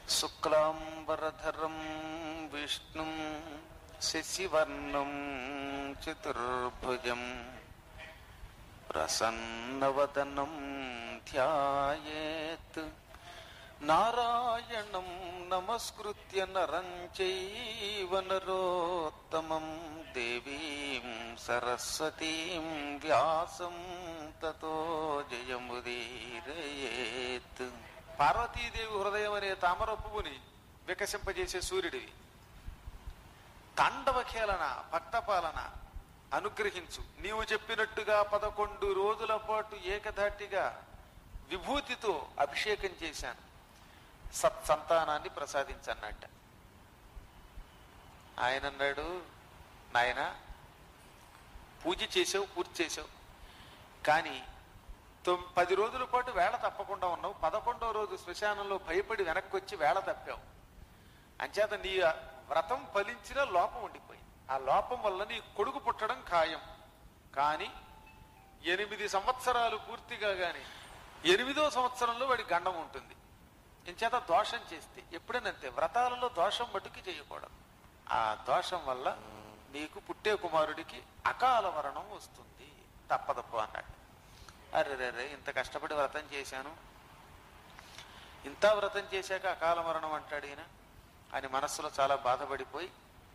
శుక్లాంబరధరం విష్ణుం శశివర్ణం చతుర్భుజం ప్రసన్నవదనం ధ్యాయేత్ నారాయణం నమస్కృత్య నరం చైవ నరోత్తమం దేవీం సరస్వతీం వ్యాసం తతో జయముదీరయేత్ పార్వతీదేవి హృదయం అనే తామర పువ్వుని వికసింపజేసే సూర్యుడివి తాండవ ఖేళన భక్తపాలన అనుగ్రహించు నీవు చెప్పినట్టుగా పదకొండు రోజుల పాటు ఏకధాటిగా విభూతితో అభిషేకం చేశాను సత్సంతానాన్ని ప్రసాదించన్నట్ట ఆయన అన్నాడు నాయన పూజ చేసావు పూర్తి చేసావు కానీ తొమ్ పది రోజుల పాటు వేళ తప్పకుండా ఉన్నావు పదకొండవ రోజు శ్మశానంలో భయపడి వెనక్కి వచ్చి వేళ తప్పావు అంచేత నీ వ్రతం ఫలించిన లోపం ఉండిపోయింది ఆ లోపం వల్ల నీ కొడుకు పుట్టడం ఖాయం కానీ ఎనిమిది సంవత్సరాలు పూర్తిగా గాని ఎనిమిదో సంవత్సరంలో వాడి గండం ఉంటుంది ఇంచేత దోషం చేస్తే ఎప్పుడైనంతే వ్రతాలలో దోషం మటుకి చేయకూడదు ఆ దోషం వల్ల నీకు పుట్టే కుమారుడికి అకాల మరణం వస్తుంది తప్పదప్పు అన్నాడు అరే ఇంత కష్టపడి వ్రతం చేశాను ఇంత వ్రతం చేశాక అకాల మరణం అంటాడు ఈయన అని మనస్సులో చాలా బాధపడిపోయి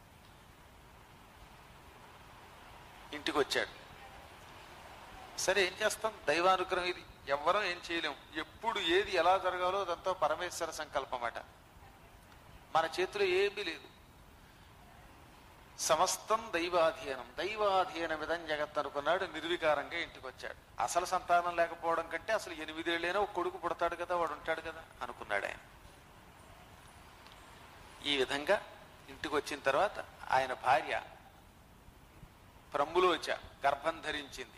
ఇంటికి వచ్చాడు సరే ఏం చేస్తాం దైవానుగ్రహం ఇది ఎవ్వరం ఏం చేయలేం ఎప్పుడు ఏది ఎలా జరగాలో అదంతా పరమేశ్వర సంకల్పం అట మన చేతిలో ఏమీ లేదు సమస్తం దైవాధీనం దైవాధీనం విధం జగత్ అనుకున్నాడు నిర్వికారంగా ఇంటికి వచ్చాడు అసలు సంతానం లేకపోవడం కంటే అసలు ఎనిమిదేళ్ళైనా ఒక కొడుకు పుడతాడు కదా వాడు ఉంటాడు కదా అనుకున్నాడు ఆయన ఈ విధంగా ఇంటికి వచ్చిన తర్వాత ఆయన భార్య ప్రమ్ములోచ గర్భం ధరించింది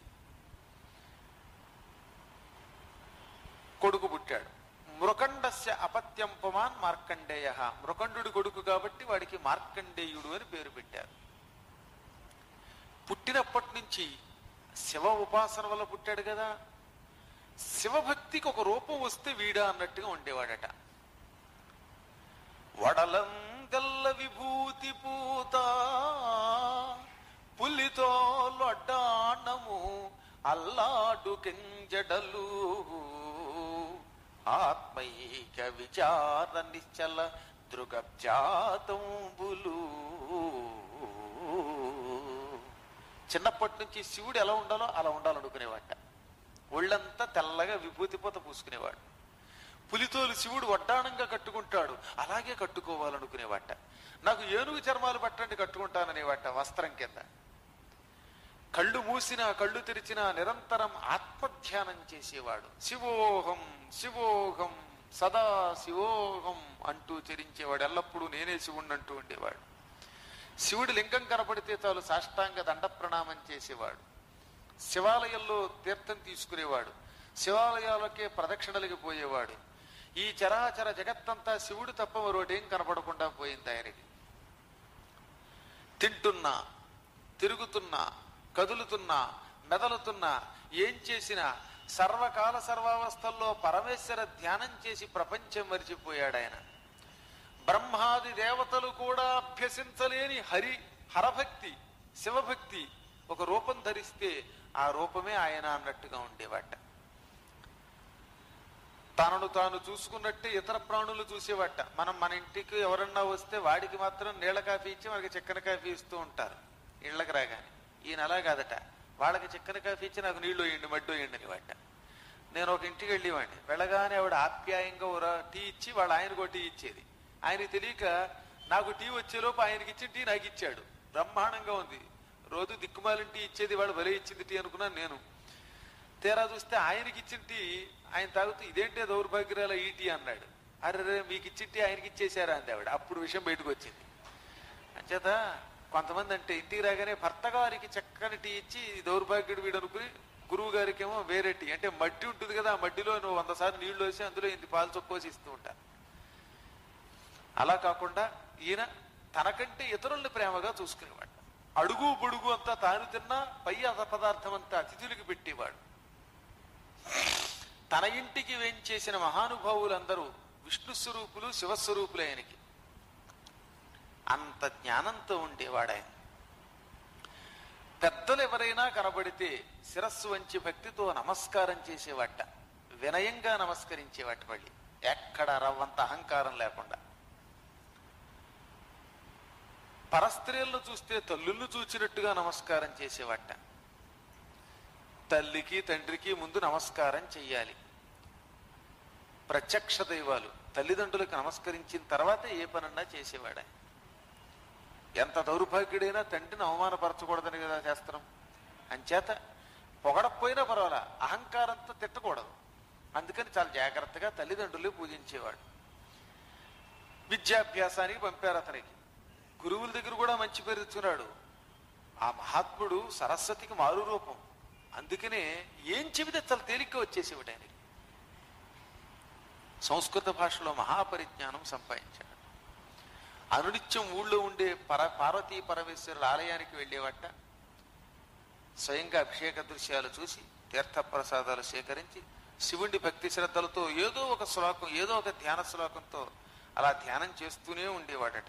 కొడుకు పుట్టాడు మృకండస్య అపత్యం పుమాన్ మార్కండేయ మృకండు కొడుకు కాబట్టి వాడికి మార్కండేయుడు అని పేరు పెట్టారు పుట్టినప్పటి నుంచి శివ ఉపాసన వల్ల పుట్టాడు కదా శివభక్తికి ఒక రూపం వస్తే వీడా అన్నట్టుగా ఉండేవాడట వడలంగల్ల విభూతి పూత పులితో లొడ్డాణము అల్లాడు కెంజడలు ఆత్మైక విచార నిశ్చల దృగబ్జాతంబులు చిన్నప్పటి నుంచి శివుడు ఎలా ఉండాలో అలా ఉండాలనుకునేవాట ఒళ్ళంతా తెల్లగా విభూతి పూత పూసుకునేవాడు పులితోలు శివుడు వడ్డాణంగా కట్టుకుంటాడు అలాగే కట్టుకోవాలనుకునేవాట నాకు ఏనుగు చర్మాలు పట్టండి కట్టుకుంటాననేవాట వస్త్రం కింద కళ్ళు మూసినా కళ్ళు తెరిచినా నిరంతరం ఆత్మధ్యానం చేసేవాడు శివోహం శివోహం సదా శివోహం అంటూ చరించేవాడు ఎల్లప్పుడూ నేనే శివుణ్ణి అంటూ ఉండేవాడు శివుడి లింగం కనపడితే చాలు సాష్టాంగ దండ ప్రణామం చేసేవాడు శివాలయంలో తీర్థం తీసుకునేవాడు శివాలయాలకే ప్రదక్షిణలకి పోయేవాడు ఈ చరాచర జగత్తంతా శివుడు తప్ప మరోటేం కనపడకుండా పోయింది ఆయనకి తింటున్నా తిరుగుతున్నా కదులుతున్నా మెదలుతున్నా ఏం చేసినా సర్వకాల సర్వావస్థల్లో పరమేశ్వర ధ్యానం చేసి ప్రపంచం మరిచిపోయాడు ఆయన బ్రహ్మాది దేవతలు కూడా అభ్యసించలేని హరి హరభక్తి శివభక్తి ఒక రూపం ధరిస్తే ఆ రూపమే ఆయన అన్నట్టుగా ఉండేవాట తనను తాను చూసుకున్నట్టే ఇతర ప్రాణులు చూసేవాట మనం మన ఇంటికి ఎవరన్నా వస్తే వాడికి మాత్రం నీళ్ళ కాఫీ ఇచ్చి మనకి చక్కెర కాఫీ ఇస్తూ ఉంటారు ఇళ్ళకి రాగానే ఈయన అలా కాదట వాళ్ళకి చక్కెర కాఫీ ఇచ్చి నాకు నీళ్లు వేయండి మడ్డు వేయండి అని వాట నేను ఒక ఇంటికి వెళ్ళేవాడిని వెళ్ళగానే ఆవిడ ఆప్యాయంగా ఒక టీ ఇచ్చి వాళ్ళ ఆయనకు ఒక టీ ఇచ్చేది ఆయనకి తెలియక నాకు టీ వచ్చేలోపు ఆయనకి ఇచ్చిన టీ నాకు ఇచ్చాడు బ్రహ్మాండంగా ఉంది రోజు దిక్కుమాలిన టీ ఇచ్చేది వాడు భలే ఇచ్చింది టీ అనుకున్నాను నేను తీరా చూస్తే ఆయనకి ఇచ్చిన టీ ఆయన తాగుతూ ఇదేంటే దౌర్భాగ్యాల ఈ టీ అన్నాడు అరే మీకు ఇచ్చిన టీ ఆయనకి ఇచ్చేసారా అంది ఆవిడ అప్పుడు విషయం బయటకు వచ్చింది అంచేత కొంతమంది అంటే ఇంటికి రాగానే భర్త గారికి చక్కని టీ ఇచ్చి దౌర్భాగ్యుడు వీడు అనుకుని గురువు గారికి ఏమో వేరే టీ అంటే మట్టి ఉంటుంది కదా ఆ మట్టిలో నువ్వు వంద సార్లు నీళ్లు వేసి అందులో ఇంత పాలు చొక్కోసి ఇస్తూ ఉంటా అలా కాకుండా ఈయన తనకంటే ఇతరుల్ని ప్రేమగా చూసుకునేవాడు అడుగు పొడుగు అంతా తాను తిన్నా పై అద పదార్థం అంతా అతిథులకి పెట్టేవాడు తన ఇంటికి వేంచేసిన మహానుభావులందరూ విష్ణు స్వరూపులు శివస్వరూపులు ఆయనకి అంత జ్ఞానంతో ఉండేవాడు ఆయన పెద్దలు ఎవరైనా కనబడితే శిరస్సు వంచి భక్తితో నమస్కారం చేసేవాట వినయంగా నమస్కరించేవాట మళ్ళీ ఎక్కడ రవ్వంత అహంకారం లేకుండా పరస్త్రీలను చూస్తే తల్లులను చూచినట్టుగా నమస్కారం చేసేవాట తల్లికి తండ్రికి ముందు నమస్కారం చెయ్యాలి ప్రత్యక్ష దైవాలు తల్లిదండ్రులకు నమస్కరించిన తర్వాత ఏ పనన్నా చేసేవాడు ఆయన. ఎంత దౌర్భాగ్యుడైనా తండ్రిని అవమానపరచకూడదని కదా శాస్త్రం అంచేత పొగడపోయినా పర్వాలా అహంకారంతో తిట్టకూడదు అందుకని చాలా జాగ్రత్తగా తల్లిదండ్రులు పూజించేవాడు విద్యాభ్యాసానికి పంపారు అతనికి గురువుల దగ్గర కూడా మంచి పేరు తెచ్చుకున్నాడు ఆ మహాత్ముడు సరస్వతికి మారు రూపం అందుకనే ఏం చెబితే చాలా తేలిగ్గా వచ్చేసేవాడు ఆయనకి సంస్కృత భాషలో మహాపరిజ్ఞానం సంపాదించాడు అనునిత్యం ఊళ్ళో ఉండే పర పార్వతీ పరమేశ్వరుల ఆలయానికి వెళ్ళేవట స్వయంగా అభిషేక దృశ్యాలు చూసి తీర్థప్రసాదాలు సేకరించి శివుడి భక్తి శ్రద్ధలతో ఏదో ఒక శ్లోకం ఏదో ఒక ధ్యాన శ్లోకంతో అలా ధ్యానం చేస్తూనే ఉండేవాడట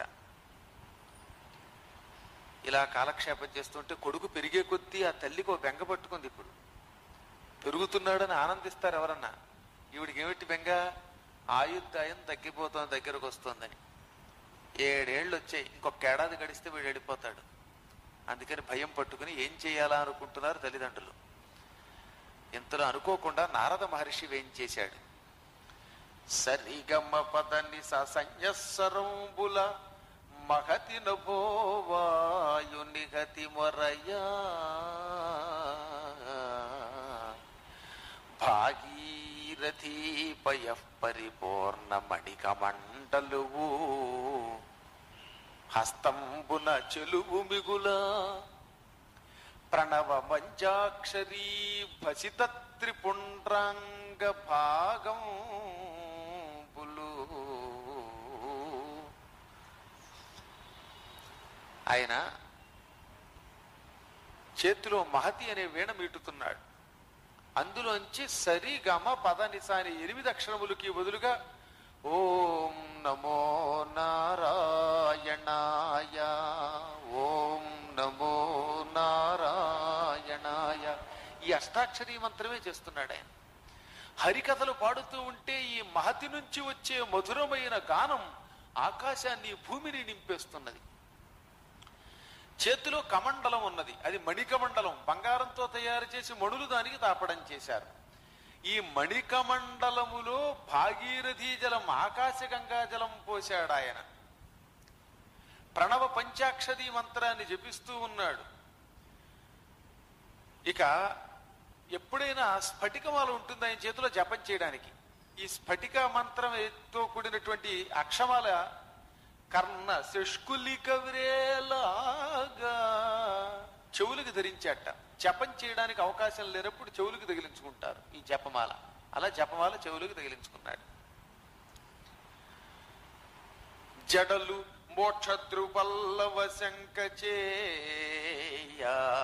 ఇలా కాలక్షేపం చేస్తుంటే కొడుకు పెరిగే కొద్దీ ఆ తల్లికి ఒక బెంగ పట్టుకుంది ఇప్పుడు పెరుగుతున్నాడని ఆనందిస్తారు ఎవరన్నా ఈవిడికి ఏమిటి బెంగ ఆయుర్దాయం తగ్గిపోతుంది దగ్గరకు వస్తుందని ఏడేళ్ళు వచ్చాయి ఇంకొక ఏడాది గడిస్తే వీడు వెళ్ళిపోతాడు అందుకని భయం పట్టుకుని ఏం చేయాలా అనుకుంటున్నారు తల్లిదండ్రులు ఇంతలో అనుకోకుండా నారద మహర్షి ఏం చేశాడు సరిగమ పదని సంయస్సరంబుల మహతి నభోవాయు నిగతి మొరయా భాగీరథీపయ పరిపూర్ణ మణిక మండలువు హస్తంబున చెలువు మిగుల ప్రణవ మంజాక్షరీ భసిత త్రిపుండ్రాంగ భాగం ఆయన చేతిలో మహతి అనే వీణ మీటుతున్నాడు అందులోంచి సరి గమ పద నిసాని ఎనిమిది అక్షరములకి బదులుగా ఓం నమో నారాయణాయ ఓం నమో నారాయణాయ ఈ అష్టాక్షరీ మంత్రమే చేస్తున్నాడు ఆయన హరికథలు పాడుతూ ఉంటే ఈ మహతి నుంచి వచ్చే మధురమైన గానం ఆకాశాన్ని భూమిని నింపేస్తున్నది చేతిలో కమండలం ఉన్నది అది మణికమండలం బంగారంతో తయారు చేసి మణులు దానికి తాపడం చేశారు ఈ మణికమండలములో భాగీరథీ జలం ఆకాశ గంగా జలం పోశాడు ఆయన ప్రణవ పంచాక్షరీ మంత్రాన్ని జపిస్తూ ఉన్నాడు ఇక ఎప్పుడైనా స్ఫటికమాల ఉంటుంది ఆయన చేతిలో జపం చేయడానికి ఈ స్ఫటిక మంత్రంతో కూడినటువంటి అక్షమాల కర్ణ శష్కులిక విరేలాగా చెవులకు ధరించాట జపం చేయడానికి అవకాశం లేనప్పుడు చెవులకు తగిలించుకుంటారు ఈ జపమాల అలా జపమాల చెవులకు తగిలించుకున్నాడు జడలు మోక్షద్రుపల్లవ శంకచేయ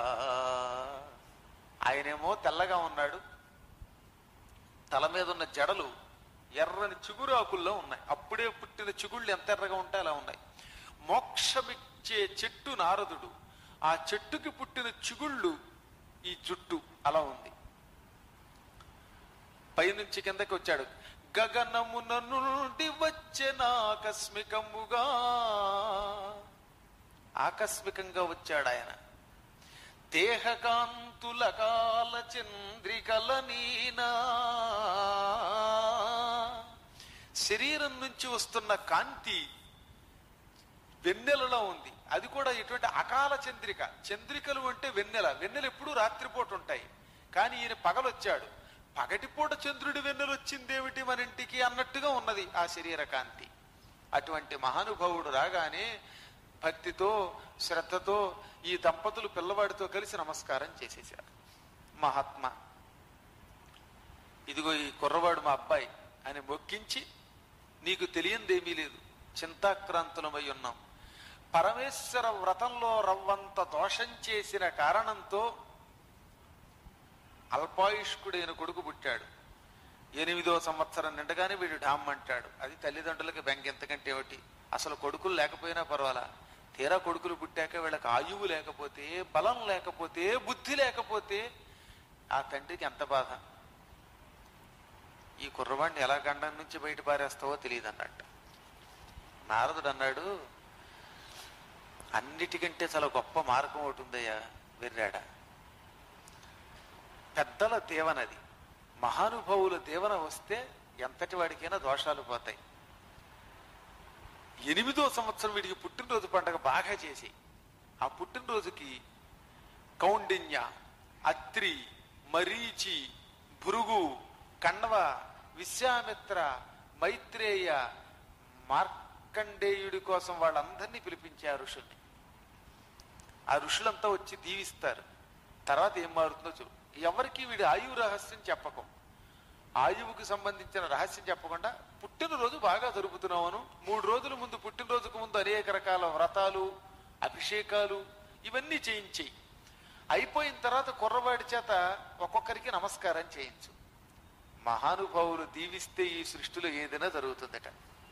ఆయనేమో తెల్లగా ఉన్నాడు తల మీద ఉన్న జడలు ఎర్రని చిగురాకుల్లో ఉన్నాయి అప్పుడే పుట్టిన చిగుళ్ళు ఎంత ఎర్రగా ఉంటాయి అలా ఉన్నాయి మోక్షమిచ్చే చెట్టు నారదుడు ఆ చెట్టుకి పుట్టిన చిగుళ్ళు ఈ జుట్టు అలా ఉంది పైనుంచి కిందకి వచ్చాడు గగనమున నుండి వచ్చిన ఆకస్మికముగా ఆకస్మికంగా వచ్చాడు ఆయన దేహకాంతుల కాల చంద్రికల నీనా శరీరం నుంచి వస్తున్న కాంతి వెన్నెలలో ఉంది అది కూడా ఇటువంటి అకాల చంద్రిక చంద్రికలు అంటే వెన్నెల వెన్నెల ఎప్పుడూ రాత్రిపూట ఉంటాయి కానీ ఈయన పగలొచ్చాడు పగటిపూట చంద్రుడి వెన్నెల వచ్చిందేమిటి మన ఇంటికి అన్నట్టుగా ఉన్నది ఆ శరీర కాంతి అటువంటి మహానుభావుడు రాగానే భక్తితో శ్రద్ధతో ఈ దంపతులు పిల్లవాడితో కలిసి నమస్కారం చేసేశారు మహాత్మా ఇదిగో ఈ కుర్రవాడు మా అబ్బాయి అని మొక్కించి నీకు తెలియందేమీ లేదు చింతాక్రాంతులమై ఉన్నాం పరమేశ్వర వ్రతంలో రవ్వంత దోషం చేసిన కారణంతో అల్పాయుష్కుడైన కొడుకు పుట్టాడు ఎనిమిదో సంవత్సరం నిండగానే వీడు డామ్ అంటాడు అది తల్లిదండ్రులకి బెంగ ఎంతకంటే ఏమిటి అసలు కొడుకులు లేకపోయినా పర్వాలా తీరా కొడుకులు పుట్టాక వీళ్ళకి ఆయువు లేకపోతే బలం లేకపోతే బుద్ధి లేకపోతే ఆ తండ్రికి ఎంత బాధ ఈ కుర్రవాడిని ఎలా గండం నుంచి బయట పారేస్తావో తెలియదు అన్నట్టు నారదుడు అన్నాడు అన్నిటికంటే చాలా గొప్ప మార్గం ఒకటి ఉందయ్యా వెర్రాడ పెద్దల దేవనది మహానుభావుల దేవన వస్తే ఎంతటి వాడికైనా దోషాలు పోతాయి ఎనిమిదో సంవత్సరం వీడికి పుట్టినరోజు పండగ బాగా చేసి ఆ పుట్టినరోజుకి కౌండిన్య అత్రి మరీచి భృగు కణ్వ విశ్వామిత్ర మైత్రేయ మార్కండేయుడి కోసం వాళ్ళందరినీ పిలిపించే ఆ ఋషుల్ని ఆ ఋషులంతా వచ్చి దీవిస్తారు తర్వాత ఏం మారుతుందో చూ ఎవరికి వీడి ఆయువు రహస్యం చెప్పకం ఆయువుకి సంబంధించిన రహస్యం చెప్పకుండా పుట్టినరోజు బాగా జరుపుతున్నామను మూడు రోజుల ముందు పుట్టినరోజుకు ముందు అనేక రకాల వ్రతాలు అభిషేకాలు ఇవన్నీ చేయించి అయిపోయిన తర్వాత కుర్రవాడి చేత ఒక్కొక్కరికి నమస్కారం చేయించు మహానుభావులు దీవిస్తే ఈ సృష్టిలో ఏదైనా జరుగుతుందట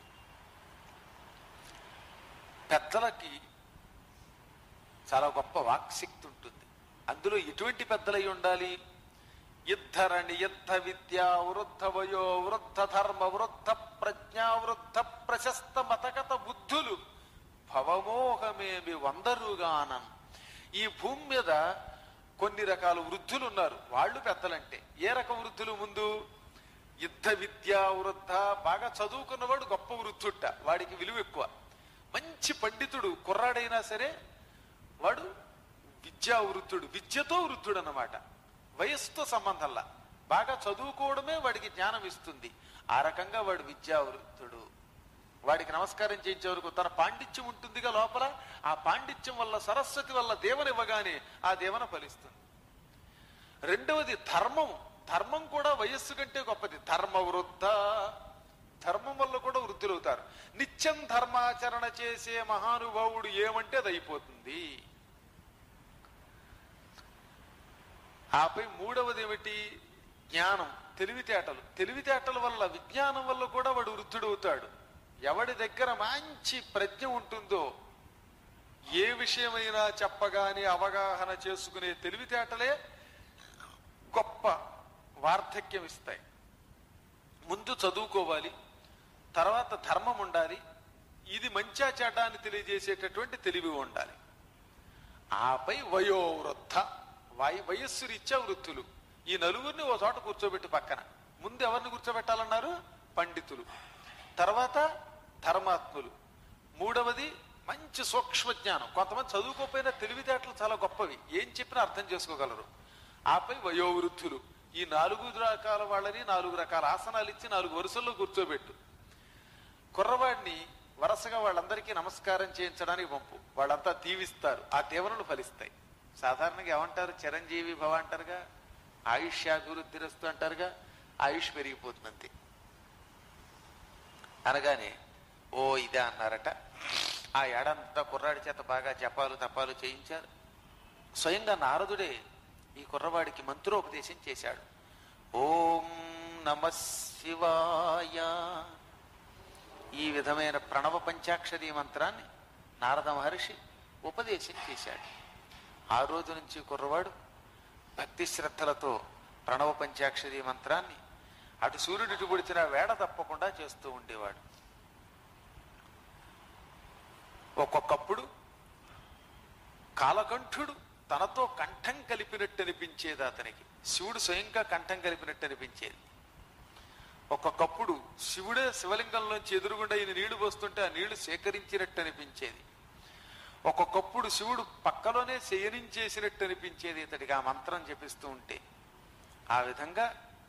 పెద్దలకి చాలా గొప్ప వాక్శక్తి ఉంటుంది అందులో ఎటువంటి పెద్దలై ఉండాలి యుద్ధరణి యుద్ధ విద్య వృద్ధ వయో వృద్ధ ధర్మ వృద్ధ ప్రజ్ఞా వృద్ధ ప్రశస్త మతగత బుద్ధులు భవమోహమేమి వందరుగానం ఈ భూమి మీద కొన్ని రకాల వృద్ధులు ఉన్నారు వాళ్ళు పెద్దలంటే ఏ రకం వృద్ధులు ముందు యుద్ధ విద్య వృద్ధ బాగా చదువుకున్నవాడు గొప్ప వృద్ధుట్ట వాడికి విలువ ఎక్కువ మంచి పండితుడు కుర్రాడైనా సరే వాడు విద్యా వృద్ధుడు విద్యతో వృద్ధుడు అన్నమాట వయస్సుతో సంబంధంలా బాగా చదువుకోవడమే వాడికి జ్ఞానం ఇస్తుంది ఆ రకంగా వాడు విద్యా వృద్ధుడు వాడికి నమస్కారం చేయించే వరకు తన పాండిత్యం ఉంటుందిగా లోపల ఆ పాండిత్యం వల్ల సరస్వతి వల్ల దేవన ఇవ్వగానే ఆ దేవన ఫలిస్తుంది రెండవది ధర్మం ధర్మం కూడా వయస్సు కంటే గొప్పది ధర్మ వృద్ధ ధర్మం వల్ల కూడా వృద్ధులవుతారు నిత్యం ధర్మాచరణ చేసే మహానుభావుడు ఏమంటే అది అయిపోతుంది ఆపై మూడవది ఏమిటి జ్ఞానం తెలివితేటలు తెలివితేటల వల్ల విజ్ఞానం వల్ల కూడా వాడు వృద్ధుడవుతాడు ఎవడి దగ్గర మంచి ప్రజ్ఞ ఉంటుందో ఏ విషయమైనా చెప్పగానే అవగాహన చేసుకునే తెలివితేటలే గొప్ప వార్ధక్యం ఇస్తాయి ముందు చదువుకోవాలి తర్వాత ధర్మం ఉండాలి ఇది మంచా చెడ్డ అని తెలియజేసేటటువంటి తెలివి ఉండాలి ఆపై వయోవృద్ధ వయ వయస్సు రీత్యా వృద్ధులు ఈ నలుగురిని ఓ చోట కూర్చోబెట్టి పక్కన ముందు ఎవరిని కూర్చోబెట్టాలన్నారు పండితులు తర్వాత ధర్మాత్ములు మూడవది మంచి సూక్ష్మ జ్ఞానం కొంతమంది చదువుకోకపోయినా తెలివితేటలు చాలా గొప్పవి ఏం చెప్పినా అర్థం చేసుకోగలరు ఆపై వయోవృద్ధులు ఈ నాలుగు రకాల వాళ్ళని నాలుగు రకాల ఆసనాలు ఇచ్చి నాలుగు వరుసల్లో కూర్చోబెట్టు కుర్రవాడిని వరుసగా వాళ్ళందరికీ నమస్కారం చేయించడానికి పంపు వాళ్ళంతా దీవిస్తారు ఆ దీవెనలు ఫలిస్తాయి సాధారణంగా ఏమంటారు చిరంజీవి భవ అంటారుగా ఆయుష్యాభివృద్ధి రస్తు అంటారుగా ఆయుష్ పెరిగిపోతుంది అంతే అనగానే ఓ ఇదే అన్నారట ఆ ఏడంతా కుర్రాడి చేత బాగా జపాలు తపాలు చేయించారు స్వయంగా నారదుడే ఈ కుర్రవాడికి మంత్రోపదేశం చేశాడు ఓం నమ శివాయ ఈ విధమైన ప్రణవ పంచాక్షరి మంత్రాన్ని నారద మహర్షి ఉపదేశం చేశాడు ఆ రోజు నుంచి కుర్రవాడు భక్తి శ్రద్ధలతో ప్రణవ పంచాక్షరి మంత్రాన్ని అటు సూర్యుడికి పొడిచిన వేడ తప్పకుండా చేస్తూ ఉండేవాడు ఒక్కొక్కప్పుడు కాలకంఠుడు తనతో కంఠం కలిపినట్టు అనిపించేది అతనికి శివుడు స్వయంగా కంఠం కలిపినట్టు అనిపించేది ఒక్కొక్కప్పుడు శివుడే శివలింగంలోంచి ఎదురుగుండా ఈయన నీళ్లు పోస్తుంటే ఆ నీళ్లు సేకరించినట్టు అనిపించేది ఒక్కొక్కప్పుడు శివుడు పక్కలోనే శయనించేసినట్టు అనిపించేది ఇతడికి ఆ మంత్రం జపిస్తూ ఉంటే ఆ విధంగా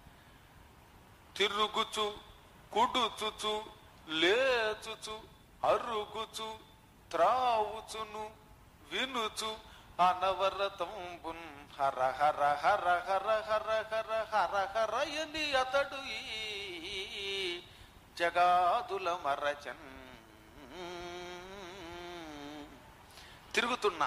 తిరుగుచు కుడుచుచు లేచుచు అరుగుచు త్రావుచును వినుచు అనవరతంబున్ హర హర హర హర హర హర హర హరయని అతడు ఈ జగాదుల మరచన్ తిరుగుతున్నా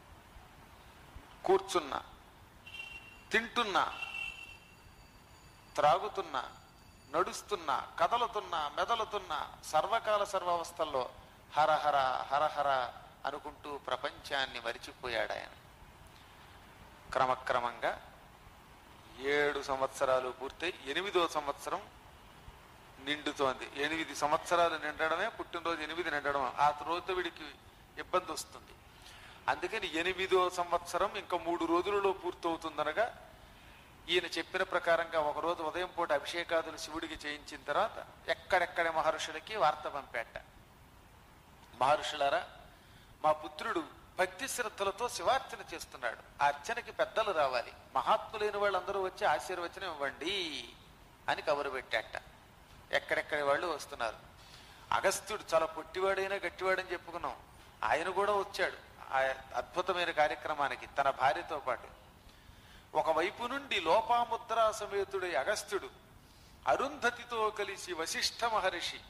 కూర్చున్నా తింటున్నా త్రాగుతున్నా నడుస్తున్నా కదలుతున్నా మెదలుతున్నా సర్వకాల సర్వావస్థల్లో హరహర హరహర అనుకుంటూ ప్రపంచాన్ని మరిచిపోయాడు ఆయన క్రమక్రమంగా ఏడు సంవత్సరాలు పూర్తయి ఎనిమిదో సంవత్సరం నిండుతోంది ఎనిమిది సంవత్సరాలు నిండడమే పుట్టినరోజు ఎనిమిది నిండడం ఆ రోజు వీడికి ఇబ్బంది వస్తుంది అందుకని ఎనిమిదో సంవత్సరం ఇంకా మూడు రోజులలో పూర్తవుతుందనగా ఈయన చెప్పిన ప్రకారంగా ఒక రోజు ఉదయం పూట అభిషేకాదులు శివుడికి చేయించిన తర్వాత ఎక్కడెక్కడ మహర్షులకి వార్త పంపేట మహర్షులారా మా పుత్రుడు భక్తి శ్రద్ధలతో శివార్చన చేస్తున్నాడు ఆ అర్చనకి పెద్దలు రావాలి మహాత్ములైన వాళ్ళందరూ వచ్చి ఆశీర్వచనం ఇవ్వండి అని కబురు పెట్టాట ఎక్కడెక్కడి వాళ్ళు వస్తున్నారు అగస్త్యుడు చాలా పొట్టివాడైనా గట్టివాడని చెప్పుకున్నాం ఆయన కూడా వచ్చాడు ఆ అద్భుతమైన కార్యక్రమానికి తన భార్యతో పాటు ఒకవైపు నుండి లోపాముద్రా సమేతుడై అగస్త్యుడు అరుంధతితో కలిసి వశిష్ఠ మహర్షి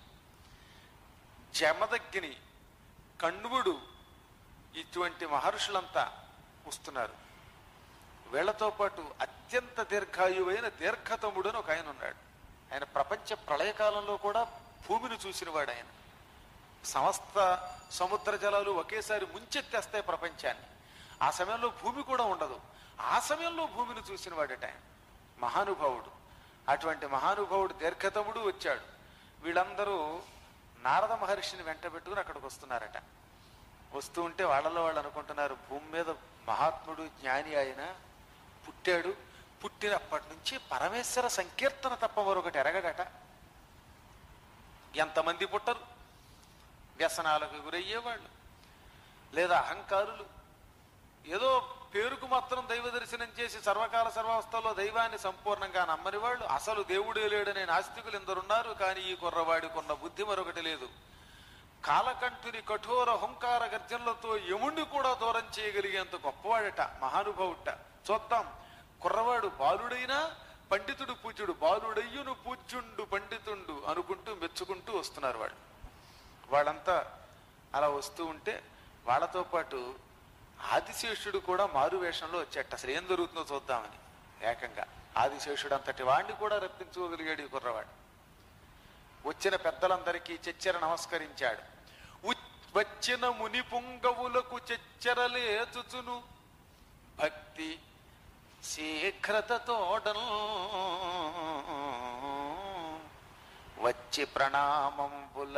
జమదగ్ని కణ్వుడు ఇటువంటి మహర్షులంతా వస్తున్నారు వీళ్లతో పాటు అత్యంత దీర్ఘాయువైన దీర్ఘతముడు అని ఒక ఆయన ఉన్నాడు ఆయన ప్రపంచ ప్రళయకాలంలో కూడా భూమిని చూసినవాడు ఆయన సమస్త సముద్ర జలాలు ఒకేసారి ముంచెత్తేస్తాయి ప్రపంచాన్ని ఆ సమయంలో భూమి కూడా ఉండదు ఆ సమయంలో భూమిని చూసిన వాడట ఆయన మహానుభావుడు అటువంటి మహానుభావుడు దీర్ఘతముడు వచ్చాడు వీళ్ళందరూ నారద మహర్షిని వెంట పెట్టుకుని అక్కడికి వస్తున్నారట వస్తూ ఉంటే వాళ్ళలో వాళ్ళు అనుకుంటున్నారు భూమి మీద మహాత్ముడు జ్ఞాని ఆయన పుట్టాడు పుట్టినప్పటి నుంచి పరమేశ్వర సంకీర్తన తప్ప మరొకటి ఎరగడట ఎంతమంది పుట్టరు వ్యసనాలకు గురయ్యేవాళ్ళు లేదా అహంకారులు ఏదో పేరుకు మాత్రం దైవ దర్శనం చేసి సర్వకాల సర్వావస్థల్లో దైవాన్ని సంపూర్ణంగా నమ్మని వాళ్ళు అసలు దేవుడే లేడనే నాస్తికులు ఎందరున్నారు కానీ ఈ కుర్రవాడికున్న బుద్ధి మరొకటి లేదు కాలకంఠుని కఠోర హుంకార గర్జనలతో యముణ్ణి కూడా దూరం చేయగలిగేంత గొప్పవాడట మహానుభావుట చూద్దాం కుర్రవాడు బాలుడైనా పండితుడు పూజ్యుడు బాలుడయ్యును పూజ్యుండు పండితుండు అనుకుంటూ మెచ్చుకుంటూ వస్తున్నారు వాళ్ళు వాళ్ళంతా అలా వస్తూ ఉంటే వాళ్ళతో పాటు ఆదిశేషుడు కూడా మారు వేషంలో వచ్చేట అసలు ఏం జరుగుతుందో చూద్దామని ఏకంగా ఆదిశేషుడు అంతటి వాడిని కూడా రప్పించుకోగలిగాడు ఈ కుర్రవాడు వచ్చిన పెద్దలందరికీ చెచ్చెర నమస్కరించాడు ఉచ్- వచ్చిన ముని పుంగవులకు చెచ్చెరలేచుచును భక్తి శీఘ్రతతోడను వచ్చి ప్రణామంబుల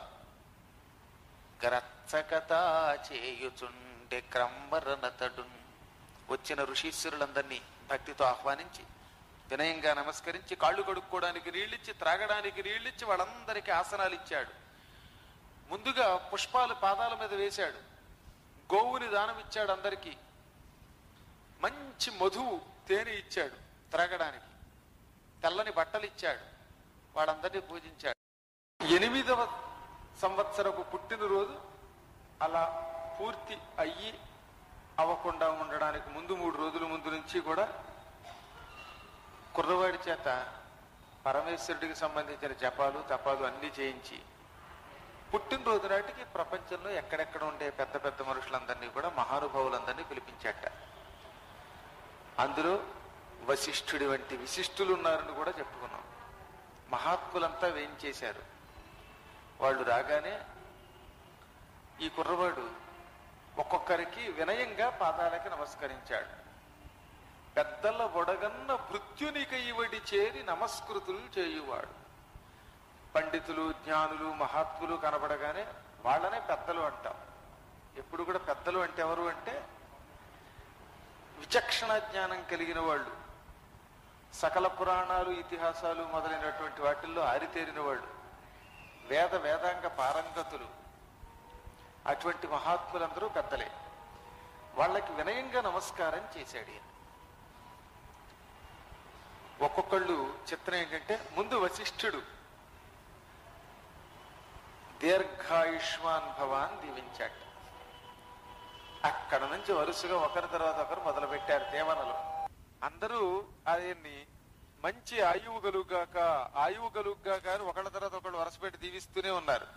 గ్రచ్చకత చేయుచుండే క్రమ్మరనతడు వచ్చిన ఋషీశ్వరులందరినీ భక్తితో ఆహ్వానించి వినయంగా నమస్కరించి కాళ్ళు కడుక్కోవడానికి నీళ్ళిచ్చి త్రాగడానికి నీళ్ళిచ్చి వాళ్ళందరికీ ఆసనాలు ఇచ్చాడు ముందుగా పుష్పాలు పాదాల మీద వేశాడు గోవుని దానం ఇచ్చాడు అందరికీ మంచి మధువు తేనె ఇచ్చాడు త్రాగడానికి తెల్లని బట్టలు ఇచ్చాడు వాళ్ళందరినీ పూజించాడు ఎనిమిదవ సంవత్సరపు పుట్టినరోజు అలా పూర్తి అయ్యి అవ్వకుండా ఉండడానికి ముందు మూడు రోజుల ముందు నుంచి కూడా కుర్రవాడి చేత పరమేశ్వరుడికి సంబంధించిన జపాలు తపాలు అన్ని చేయించి పుట్టినరోజు నాటికి ప్రపంచంలో ఎక్కడెక్కడ ఉండే పెద్ద పెద్ద మనుషులందరినీ కూడా మహానుభావులందరినీ పిలిపించాట అందులో వశిష్ఠుడి వంటి విశిష్టులు ఉన్నారని కూడా చెప్పుకున్నాం మహాత్ములంతా వేయించేశారు వాళ్ళు రాగానే ఈ కుర్రవాడు ఒక్కొక్కరికి వినయంగా పాదాలకి నమస్కరించాడు పెద్దల బొడగన్న మృత్యునికైవడి చేరి నమస్కృతులు చేయువాడు పండితులు జ్ఞానులు మహాత్ములు కనబడగానే వాళ్ళనే పెద్దలు అంటాం ఎప్పుడు కూడా పెద్దలు అంటే ఎవరు అంటే విచక్షణ జ్ఞానం కలిగిన వాళ్ళు సకల పురాణాలు ఇతిహాసాలు మొదలైనటువంటి వాటిల్లో ఆరితేరిన వాళ్ళు వేద వేదాంగ పారంగతులు అటువంటి మహాత్ములందరూ పెద్దలే వాళ్ళకి వినయంగా నమస్కారం చేశాడు ఈయన ఒక్కొక్కళ్ళు చిత్రం ఏంటంటే ముందు వశిష్ఠుడు దీర్ఘాయుష్మాన్ భవాన్ దీవించాడు అక్కడ నుంచి వరుసగా ఒకరి తర్వాత ఒకరు మొదలు పెట్టారు దేవనలు అందరూ ఆయన్ని మంచి ఆయువు గలుగాక ఆయువు గలుగాక అని ఒకళ్ళ తర్వాత ఒకళ్ళు వరుస పెట్టి దీవిస్తూనే ఉన్నారు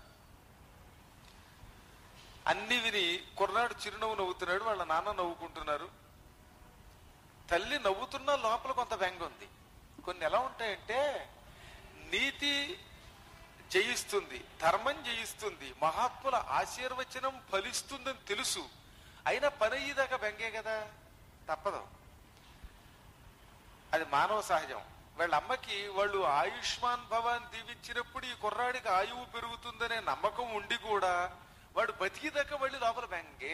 అన్ని విని కుర్రాడు చిరునవ్వు నవ్వుతున్నాడు వాళ్ళ నాన్న నవ్వుకుంటున్నారు తల్లి నవ్వుతున్నా లోపల కొంత బెంగ ఉంది కొన్ని ఎలా ఉంటాయంటే నీతి జయిస్తుంది ధర్మం జయిస్తుంది మహాత్ముల ఆశీర్వచనం ఫలిస్తుందని తెలుసు అయినా పని అయ్యేదాకా బెంగే కదా తప్పదు అది మానవ సహజం వాళ్ళ అమ్మకి వాళ్ళు ఆయుష్మాన్ భవాన్ దీవించినప్పుడు ఈ కుర్రాడికి ఆయువు పెరుగుతుందనే నమ్మకం ఉండి కూడా వాడు బతికిదాకా మళ్ళీ లోపల బెంగే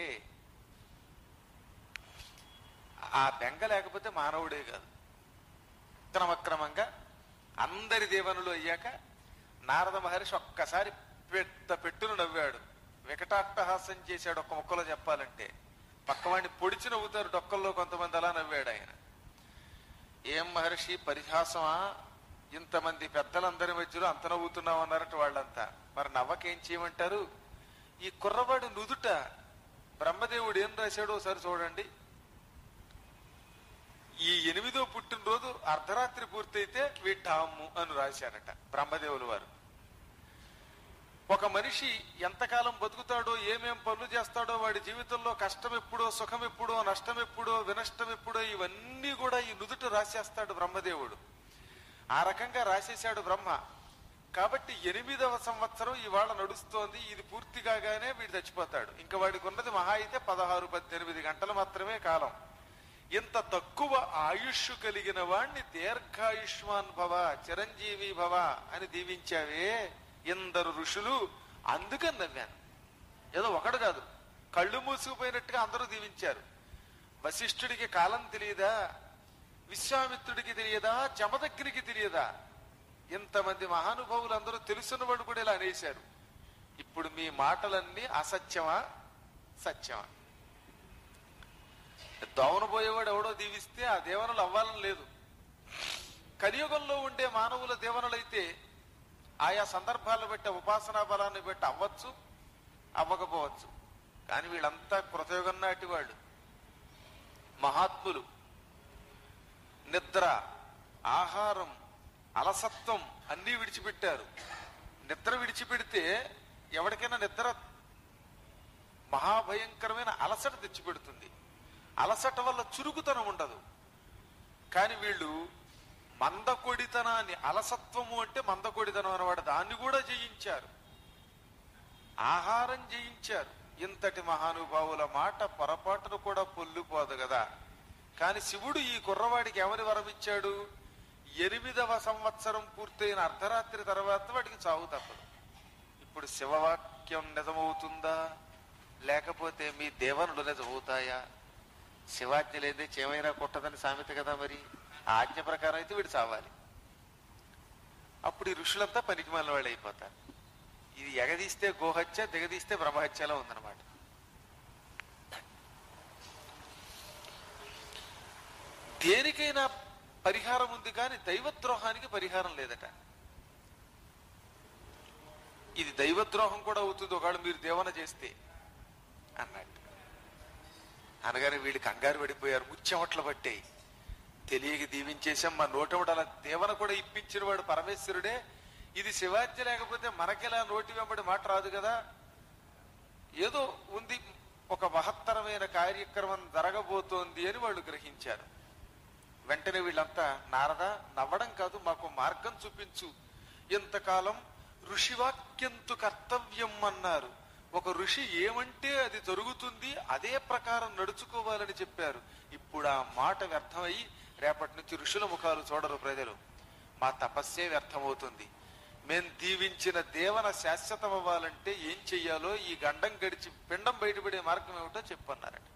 ఆ బెంగ లేకపోతే మానవుడే కాదు క్రమక్రమంగా అందరి దేవనులు అయ్యాక నారద మహర్షి ఒక్కసారి పెద్ద పెట్టును నవ్వాడు వికటాట్టహాసం చేశాడు ఒక్క ముక్కలో చెప్పాలంటే పక్కవాడిని పొడిచి నవ్వుతారు డొక్కల్లో కొంతమంది అలా నవ్వాడు ఆయన ఏం మహర్షి పరిహాసమా ఇంతమంది పెద్దలందరి మధ్యలో అంత నవ్వుతున్నావు అన్నారట వాళ్ళంతా మరి నవ్వకేం చేయమంటారు ఈ కుర్రవాడు నుదుట బ్రహ్మదేవుడు ఏం రాశాడో ఒకసారి చూడండి ఈ ఎనిమిదో పుట్టినరోజు అర్ధరాత్రి పూర్తయితే వీటాము అని రాశారట బ్రహ్మదేవులు వారు ఒక మనిషి ఎంతకాలం బతుకుతాడో ఏమేం పనులు చేస్తాడో వాడి జీవితంలో కష్టం ఎప్పుడో సుఖం ఎప్పుడో నష్టం ఎప్పుడో వినష్టం ఎప్పుడో ఇవన్నీ కూడా ఈ నుదుట రాసేస్తాడు బ్రహ్మదేవుడు ఆ రకంగా రాసేశాడు బ్రహ్మ కాబట్టి ఎనిమిదవ సంవత్సరం ఇవాళ నడుస్తోంది ఇది పూర్తి కాగానే వీడు చచ్చిపోతాడు ఇంకా వాడికి ఉన్నది మహా అయితే పదహారు పద్దెనిమిది గంటలు మాత్రమే కాలం ఇంత తక్కువ ఆయుష్ కలిగిన వాణ్ణి దీర్ఘాయుష్మాన్ భవ చిరంజీవి భవ అని దీవించావే ఇందరు ఋషులు అందుకని నవ్వాను ఏదో ఒకడు కాదు కళ్ళు మూసుకుపోయినట్టుగా అందరూ దీవించారు వశిష్ఠుడికి కాలం తెలియదా విశ్వామిత్రుడికి తెలియదా జమదగ్నికి తెలియదా ఇంతమంది మహానుభావులు అందరూ తెలుసున్న వాడు కూడా ఇలా అనేశారు ఇప్పుడు మీ మాటలన్నీ అసత్యమా సత్యమా దోవన పోయేవాడు ఎవడో దీవిస్తే ఆ దేవనలు అవ్వాలని లేదు కలియుగంలో ఉండే మానవుల దేవనలైతే ఆయా సందర్భాలను బట్టి ఉపాసనా బలాన్ని బట్టి అవ్వచ్చు అవ్వకపోవచ్చు కానీ వీళ్ళంతా కృతయుగం నాటి వాళ్ళు మహాత్ములు నిద్ర ఆహారం అలసత్వం అన్నీ విడిచిపెట్టారు నిద్ర విడిచిపెడితే ఎవరికైనా నిద్ర మహాభయంకరమైన అలసట తెచ్చిపెడుతుంది అలసట వల్ల చురుకుతనం ఉండదు కానీ వీళ్ళు మందకొడితనాన్ని అలసత్వము అంటే మందకొడితనం అన్నమాట దాన్ని కూడా జయించారు ఆహారం జయించారు ఇంతటి మహానుభావుల మాట పొరపాటును కూడా పొల్లిపోదు కదా కానీ శివుడు ఈ కుర్రవాడికి ఎవరి వరం ఇచ్చాడు ఎనిమిదవ సంవత్సరం పూర్తయిన అర్ధరాత్రి తర్వాత వాడికి చావు తప్పదు ఇప్పుడు శివవాక్యం నిజమవుతుందా లేకపోతే మీ దేవనులు నిజమవుతాయా శివాజ్ఞ లేదే చేమైనా కొట్టదని సామెత కదా మరి ఆ ఆజ్ఞ ప్రకారం అయితే వీడు చావాలి అప్పుడు ఈ ఋషులంతా పనికి మన వాళ్ళు అయిపోతారు ఇది ఎగదీస్తే గోహత్య దిగదీస్తే బ్రహ్మహత్యలో ఉందన్నమాట దేనికైనా పరిహారం ఉంది కానీ దైవద్రోహానికి పరిహారం లేదట ఇది దైవద్రోహం కూడా అవుతుంది ఒకవేళ మీరు దేవన చేస్తే అన్నట్టు అనగానే వీళ్ళు కంగారు పడిపోయారు ముచ్చెమట్లు పట్టాయి తెలియక దీవించేశాం మా నోటముడు అలా దేవన కూడా ఇప్పించిన వాడు పరమేశ్వరుడే ఇది శివాజ్య లేకపోతే మనకెలా నోటి వెంబడి మాట రాదు కదా ఏదో ఉంది ఒక మహత్తరమైన కార్యక్రమం జరగబోతోంది అని వాళ్ళు గ్రహించారు వెంటనే వీళ్ళంతా నారద నవ్వడం కాదు మాకు మార్గం చూపించు ఇంతకాలం ఋషివాక్యంతు కర్తవ్యం అన్నారు ఒక ఋషి ఏమంటే అది జరుగుతుంది అదే ప్రకారం నడుచుకోవాలని చెప్పారు ఇప్పుడు ఆ మాట వ్యర్థమయ్యి రేపటి నుంచి ఋషుల ముఖాలు చూడరు ప్రజలు మా తపస్సే వ్యర్థమవుతుంది మేం దీవించిన దేవన శాశ్వతం అవ్వాలంటే ఏం చెయ్యాలో ఈ గండం గడిచి పిండం బయటపడే మార్గం ఏమిటో చెప్పన్నారట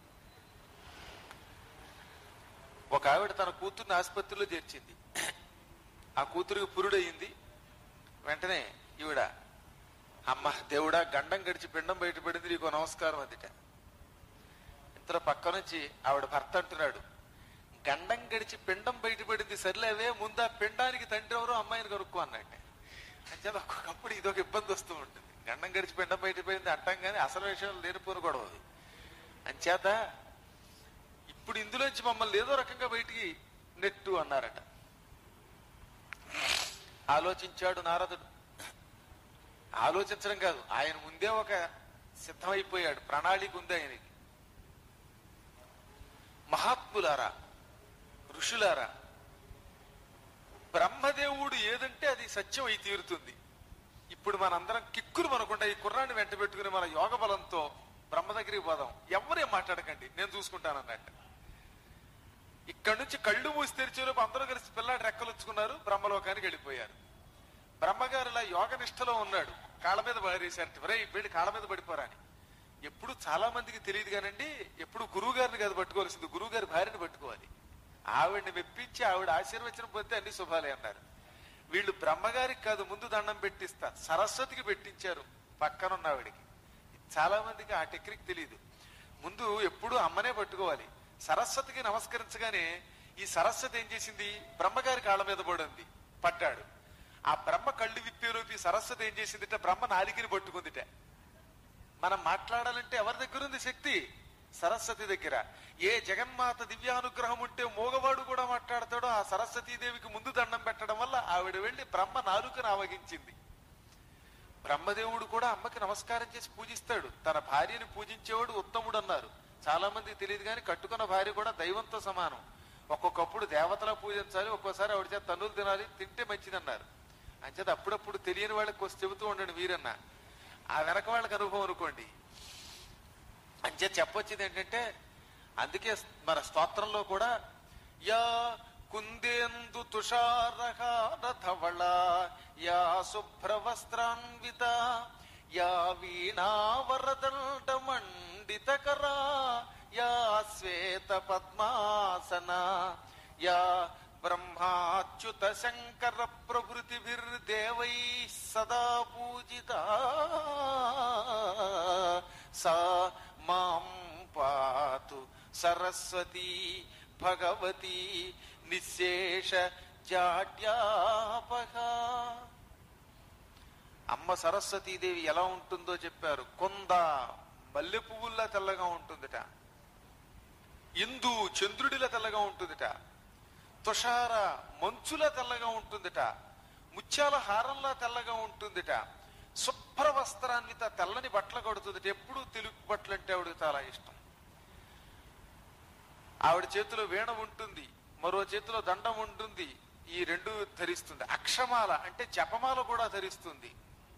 ఒక ఆవిడ తన కూతుర్ని ఆసుపత్రిలో చేర్చింది ఆ కూతురికి పురుడయింది వెంటనే ఈవిడ అమ్మ దేవుడా గండం గడిచి పిండం బయటపడింది నీకు నమస్కారం అదిట ఇంతలో పక్క నుంచి ఆవిడ భర్త అంటున్నాడు గండం గడిచి పిండం బయటపడింది సర్లేవే ముందు ఆ పిండానికి తండ్రి ఎవరో అమ్మాయిని కనుక్కో అన్నట్టే అంచేత ఒక్కొక్కప్పుడు ఇదొక ఇబ్బంది వస్తూ ఉంటుంది గండం గడిచి పిండం బయటపడింది అంటాం కానీ అసలు విషయం లేనిపోను గొడవ అది అంచేత ఇప్పుడు ఇందులోంచి మమ్మల్ని ఏదో రకంగా బయటికి నెట్టు అన్నారట ఆలోచించాడు నారదుడు ఆలోచించడం కాదు ఆయన ముందే ఒక సిద్ధమైపోయాడు ప్రణాళిక ఉంది ఆయనకి మహాత్ములారా ఋషులారా బ్రహ్మదేవుడు ఏదంటే అది సత్యం అయి తీరుతుంది ఇప్పుడు మనందరం కిక్కులు మనకుండా ఈ కుర్రాన్ని వెంట పెట్టుకుని మన యోగ బలంతో బ్రహ్మ దగ్గరికి పోదాం ఎవరేం మాట్లాడకండి నేను చూసుకుంటాను అన్నట్టు ఇక్కడ నుంచి కళ్ళు మూసి తెరిచేలోపు అందరూ కలిసి పిల్లాడి రెక్కలుచ్చుకున్నారు బ్రహ్మలోకానికి వెళ్ళిపోయారు బ్రహ్మగారు ఇలా యోగ నిష్టలో ఉన్నాడు కాళ్ళ మీద పడేశారు రే వీళ్ళు కాళ్ళ మీద పడిపోరా అని ఎప్పుడు చాలా మందికి తెలియదు కానండి ఎప్పుడు గురువు గారిని కాదు పట్టుకోవాల్సింది గురువు గారి భార్యని పట్టుకోవాలి ఆవిడ్ని మెప్పించి ఆవిడ ఆశీర్వచనం పొందితే అన్ని శుభాలే అన్నారు వీళ్ళు బ్రహ్మగారికి కాదు ముందు దండం పెట్టిస్తా సరస్వతికి పెట్టించారు పక్కనున్న ఆవిడికి చాలా మందికి ఆ టెక్నిక్ తెలియదు ముందు ఎప్పుడు అమ్మనే పట్టుకోవాలి సరస్వతికి నమస్కరించగానే ఈ సరస్వతి ఏం చేసింది బ్రహ్మగారి కాళ్ళ మీద పడింది పడ్డాడు ఆ బ్రహ్మ కళ్ళు విప్పేలోపు ఈ సరస్వతి ఏం చేసిందిట బ్రహ్మ నాలికని పట్టుకుందిట మనం మాట్లాడాలంటే ఎవరి దగ్గర ఉంది శక్తి సరస్వతి దగ్గర ఏ జగన్మాత దివ్యానుగ్రహం ఉంటే మోగవాడు కూడా మాట్లాడతాడో ఆ సరస్వతీదేవికి ముందు దండం పెట్టడం వల్ల ఆవిడ వెళ్లి బ్రహ్మ నాలుకను ఆవగించింది బ్రహ్మదేవుడు కూడా అమ్మకి నమస్కారం చేసి పూజిస్తాడు తన భార్యని పూజించేవాడు ఉత్తముడు అన్నారు చాలా మందికి తెలియదు కానీ కట్టుకున్న భార్య కూడా దైవంతో సమానం ఒక్కొక్కప్పుడు దేవతలా పూజించాలి ఒక్కోసారి ఆవిడ చేత తన్నులు తినాలి తింటే మంచిదన్నారు అంచేత అప్పుడప్పుడు తెలియని వాళ్ళకి వచ్చి చెబుతూ ఉండండి మీరన్నా ఆ వెనక వాళ్ళకి అనుభవం అనుకోండి అంచే చెప్పొచ్చేది ఏంటంటే అందుకే మన స్తోత్రంలో కూడా యా కుందేందు తుషారహారధవళ యా శుభ్రవస్త్రాన్విత యా వీణావరదండ మండితకరా యా శ్వేత పద్మాసన యా బ్రహ్మాచ్యుత శంకర ప్రభృతిభిర్దేవై సదా పూజిత సా మాం పాతు సరస్వతి భగవతి నిశేష జాడ్యాపక అమ్మ సరస్వతీదేవి ఎలా ఉంటుందో చెప్పారు కొంద మల్లె పువ్వుల్లా తెల్లగా ఉంటుందిట ఇందు చంద్రుడిలా తెల్లగా ఉంటుందిట తుషార మంచులా తెల్లగా ఉంటుందిట ముత్యాల హారంలా తెల్లగా ఉంటుందిట శుభ్ర వస్త్రాన్విత తెల్లని బట్టలు కడుతుందిట ఎప్పుడు తెలుగు బట్టలు అంటే ఆవిడకి చాలా ఇష్టం ఆవిడ చేతిలో వీణ ఉంటుంది మరో చేతిలో దండం ఉంటుంది ఈ రెండు ధరిస్తుంది అక్షమాల అంటే జపమాల కూడా ధరిస్తుంది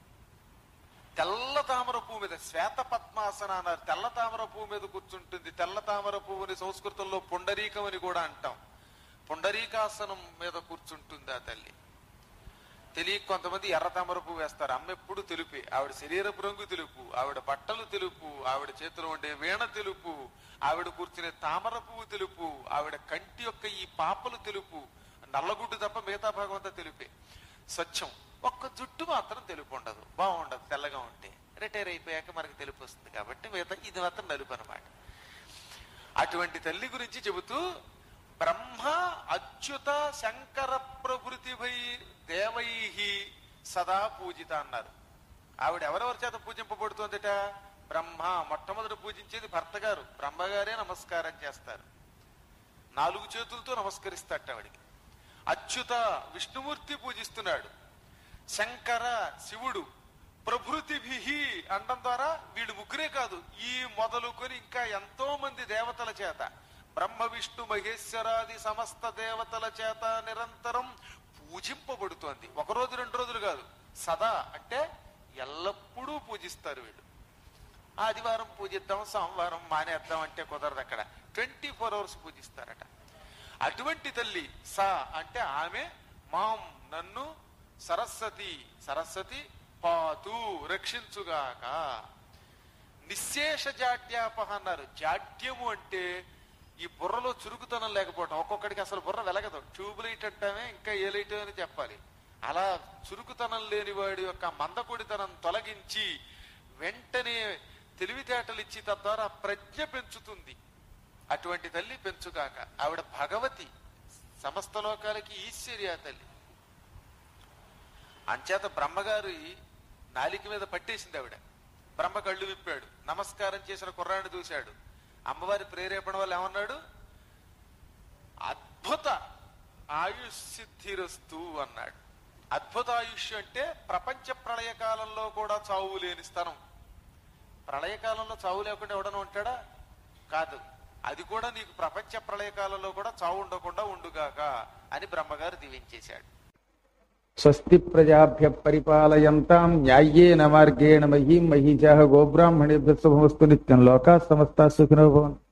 తెల్ల తామర పువ్వు మీద శ్వేత పద్మాసన అన్నారు తెల్ల తామర పువ్వు మీద కూర్చుంటుంది తెల్ల తామర పువ్వుని సంస్కృతంలో పుండరీకం అని కూడా అంటాం పుండరీకాసనం మీద కూర్చుంటుంది ఆ తల్లి తెలియక కొంతమంది ఎర్ర తామర పువ్వు వేస్తారు అమ్మ ఎప్పుడు తెలుపే ఆవిడ శరీరపు రంగు తెలుపు ఆవిడ బట్టలు తెలుపు ఆవిడ చేతిలో ఉండే వీణ తెలుపు ఆవిడ కూర్చునే తామర పువ్వు తెలుపు ఆవిడ కంటి యొక్క ఈ పాపలు తెలుపు నల్లగుడ్డు తప్ప మిగతా భాగం అంతా తెలుపే స్వచ్ఛం ఒక్క జుట్టు మాత్రం తెలుపు ఉండదు బాగుండదు తెల్లగా ఉంటే రిటైర్ అయిపోయాక మనకి తెలుపు వస్తుంది కాబట్టి మిగతా ఇది మాత్రం నలుపు అనమాట అటువంటి తల్లి గురించి చెబుతూ బ్రహ్మ అచ్యుత శంకర ప్రభృతిభై దేవై సదా పూజిత అన్నారు ఆవిడ ఎవరెవరి చేత పూజింపబడుతోందిట బ్రహ్మ మొట్టమొదటి పూజించేది భర్త గారు బ్రహ్మగారే నమస్కారం చేస్తారు నాలుగు చేతులతో నమస్కరిస్తాట ఆవిడికి అచ్యుత విష్ణుమూర్తి పూజిస్తున్నాడు శంకర శివుడు ప్రభృతిభి అనడం ద్వారా వీళ్ళు ముగ్గురే కాదు ఈ మొదలుకొని ఇంకా ఎంతో మంది దేవతల చేత బ్రహ్మ విష్ణు మహేశ్వరాది సమస్త దేవతల చేత నిరంతరం పూజింపబడుతోంది ఒక రోజు రెండు రోజులు కాదు సదా అంటే ఎల్లప్పుడూ పూజిస్తారు వీళ్ళు ఆదివారం పూజిద్దాం సోమవారం మానేద్దాం అంటే కుదరదు అక్కడ ట్వంటీ ఫోర్ అవర్స్ పూజిస్తారట అటువంటి తల్లి సా అంటే ఆమె మాం నన్ను సరస్వతి సరస్వతి పాతు రక్షించుగాక నిశేష జాడ్యాపహ అన్నారు జాడ్యము అంటే ఈ బుర్రలో చురుకుతనం లేకపోవటం ఒక్కొక్కడికి అసలు బుర్ర వెలగదు ట్యూబ్ లైట్ అంటామే ఇంకా ఏ లైట్ అని చెప్పాలి అలా చురుకుతనం లేని వాడి యొక్క మందకొడితనం తొలగించి వెంటనే తెలివితేటలు ఇచ్చి తద్వారా ప్రజ్ఞ పెంచుతుంది అటువంటి తల్లి పెంచుగాక ఆవిడ భగవతి సమస్త లోకాలకి ఈశ్వర్య తల్లి అంచేత బ్రహ్మగారి నాలిక మీద పట్టేసింది ఆవిడ బ్రహ్మ కళ్ళు విప్పాడు నమస్కారం చేసిన కుర్రాన్ని చూశాడు అమ్మవారి ప్రేరేపణ వల్ల ఏమన్నాడు అద్భుత ఆయుష్ సిద్ధిరస్తు అన్నాడు అద్భుత ఆయుష్ అంటే ప్రపంచ ప్రళయ కాలంలో కూడా చావు లేని స్థలం ప్రళయకాలంలో చావు లేకుండా ఎవడన్నా ఉంటాడా కాదు అది కూడా నీకు ప్రపంచ ప్రళయ కాలంలో కూడా చావు ఉండకుండా ఉండుగాక అని బ్రహ్మగారు దీవించేశాడు స్వస్తి ప్రజాభ్య పరిపాలయంతాం న్యాయేన మార్గేణ మహీం మహీజా గోబ్రాహ్మణేభ్య శుభమస్తు నిత్యం లోకా సమస్త సుఖినో భవంతు